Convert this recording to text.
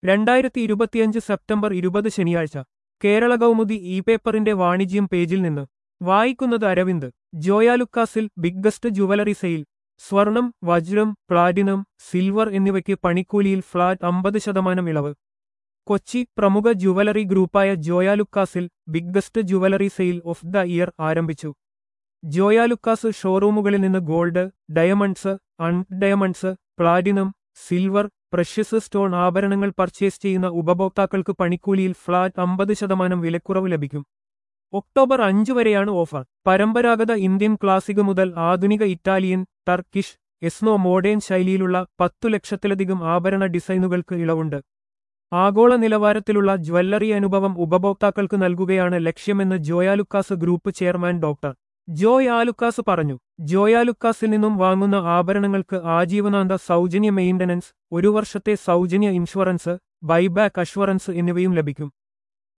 രണ്ടായിരത്തി ഇരുപത്തിയഞ്ച് സെപ്റ്റംബർ ഇരുപത് ശനിയാഴ്ച കേരള കൗമുദി ഇ പേപ്പറിന്റെ വാണിജ്യം പേജിൽ നിന്ന് വായിക്കുന്നത് അരവിന്ദ് ജോയാലുക്കാസിൽ ബിഗ്ഗസ്റ്റ് ജുവലറി സെയിൽ സ്വർണം വജ്രം പ്ലാറ്റിനം സിൽവർ എന്നിവയ്ക്ക് പണിക്കൂലിയിൽ ഫ്ളാറ്റ് അമ്പത് ശതമാനം ഇളവ് കൊച്ചി പ്രമുഖ ജുവലറി ഗ്രൂപ്പായ ജോയാലുക്കാസിൽ biggest jewellery sale of the year ആരംഭിച്ചു ജോയാലുക്കാസ് ഷോറൂമുകളിൽ നിന്ന് gold diamonds and diamonds platinum silver precious stone ആഭരണങ്ങൾ പർച്ചേസ് ചെയ്യുന്ന ഉപഭോക്താക്കൾക്ക് പണിക്കൂലിയിൽ ഫ്ളാറ്റ് അമ്പത് ശതമാനം വിലക്കുറവ് ലഭിക്കും ഒക്ടോബർ അഞ്ച് വരെയാണ് ഓഫർ പരമ്പരാഗത ഇന്ത്യൻ ക്ലാസിക് മുതൽ ആധുനിക ഇറ്റാലിയൻ ടർക്കിഷ് എസ്നോ മോഡേൺ ശൈലിയിലുള്ള പത്തു ലക്ഷത്തിലധികം ആഭരണ ഡിസൈനുകൾക്ക് ഇളവുണ്ട് ആഗോള നിലവാരത്തിലുള്ള ജ്വല്ലറി അനുഭവം ഉപഭോക്താക്കൾക്ക് നൽകുകയാണ് ലക്ഷ്യമെന്ന് Joyalukkas group chairman doctor Joy Alukkas പറഞ്ഞു ജോയാലുക്കാസിൽ നിന്നും വാങ്ങുന്ന ആഭരണങ്ങൾക്ക് ആജീവനാന്ത സൗജന്യ മെയിന്റനൻസ് ഒരു വർഷത്തെ സൗജന്യ ഇൻഷുറൻസ് ബൈബാക്ക് അഷ്വറൻസ് എന്നിവയും ലഭിക്കും